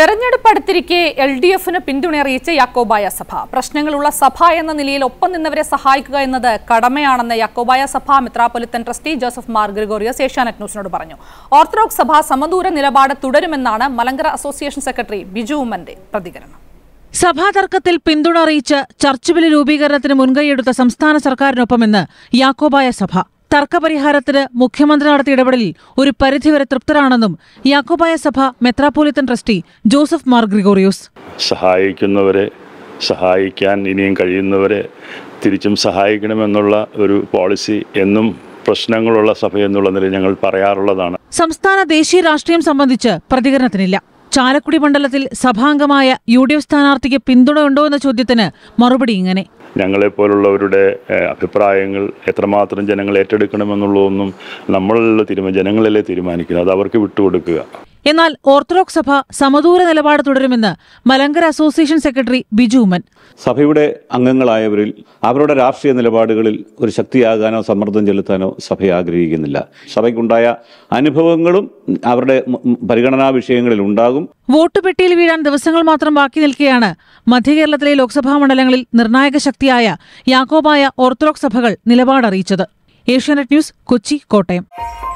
തെരഞ്ഞെടുപ്പ് അടുത്തിരിക്കെ L D എഫിന് പിന്തുണയറിയിച്ച യാക്കോബായ സഭ പ്രശ്നങ്ങളുള്ള സഭ എന്ന നിലയിൽ ഒപ്പം നിന്നവരെ സഹായിക്കുക എന്നത് കടമയാണെന്ന് യാക്കോബായ സഭ മെത്രാപ്പൊലിത്തൻ ട്രസ്റ്റി ജോസഫ് മാർ ഗ്രിഗോറിയസ് ഏഷ്യാനെറ്റ് ന്യൂസിനോട് പറഞ്ഞു ഓർത്തഡോക്സ് സഭ സമദൂര നിലപാട് തുടരുമെന്നാണ് മലങ്കര അസോസിയേഷൻ സെക്രട്ടറി ബിജു ഉമ്മന്റെ പ്രതികരണം സഭാതർക്കത്തിൽ പിന്തുണ അറിയിച്ച് ചർച്ച് ബില്ല് രൂപീകരണത്തിന് മുൻകൈയെടുത്ത സംസ്ഥാന സർക്കാരിനൊപ്പമെന്ന് യാക്കോബായ സഭ തർക്കപരിഹാരത്തിന് മുഖ്യമന്ത്രി നടത്തിയ ഇടപെടലിൽ ഒരു പരിധിവരെ തൃപ്തരാണെന്നും യാക്കോബായ സഭ മെത്രാപ്പോലിത്തൻ ട്രസ്റ്റി ജോസഫ് മാർ ഗ്രിഗോറിയോസ് സഹായിക്കുന്നവരെ സഹായിക്കാൻ ഇനിയും കഴിയുന്നവരെ തിരിച്ചും സഹായിക്കണമെന്നുള്ള ഒരു പോളിസി എന്നും പ്രശ്നങ്ങളുള്ള സഭ എന്നുള്ള നിലയിൽ ഞങ്ങൾ പറയാറുള്ളതാണ് സംസ്ഥാന ദേശീയ രാഷ്ട്രീയം സംബന്ധിച്ച് പ്രതികരണത്തിനില്ല ചാലക്കുടി മണ്ഡലത്തിൽ സഭാംഗമായ യു ഡി എഫ് സ്ഥാനാർത്ഥിക്ക് പിന്തുണയുണ്ടോ എന്ന ചോദ്യത്തിന് മറുപടി ഇങ്ങനെ ഞങ്ങളെപ്പോലുള്ളവരുടെ ഏഹ്, അഭിപ്രായങ്ങൾ എത്രമാത്രം ജനങ്ങൾ ഏറ്റെടുക്കണമെന്നുള്ളതൊന്നും നമ്മളല്ല തീരുമാനം ജനങ്ങളല്ലേ തീരുമാനിക്കുന്നത് അത് അവർക്ക് വിട്ടുകൊടുക്കുക എന്നാൽ ഓർത്തഡോക്സ് സഭ സമദൂര നിലപാട് തുടരുമെന്ന് മലങ്കര അസോസിയേഷൻ സെക്രട്ടറി ബിജു ഉമ്മൻ സഭയുടെ അംഗങ്ങളായവരിൽ അവരുടെ രാഷ്ട്രീയ നിലപാടുകളിൽ ഒരു ശക്തിയാകാനോ സമ്മർദ്ദം ചെലുത്താനോ സഭ ആഗ്രഹിക്കുന്നില്ല സഭയ്ക്കുണ്ടായ അനുഭവങ്ങളും അവരുടെ ഉം, ഉം, പരിഗണനാ വിഷയങ്ങളിൽ ഉണ്ടാകും വോട്ട് പെട്ടിയിൽ വീഴാൻ ദിവസങ്ങൾ മാത്രം ബാക്കി നിൽക്കെയാണ് മധ്യകേരളത്തിലെ ലോക്സഭാ മണ്ഡലങ്ങളിൽ നിർണായക ശക്തിയായ യാക്കോബായ ഓർത്തഡോക്സ് സഭകൾ നിലപാടറിയിച്ചത് ഏഷ്യാനെറ്റ് ന്യൂസ് കൊച്ചി കോട്ടയം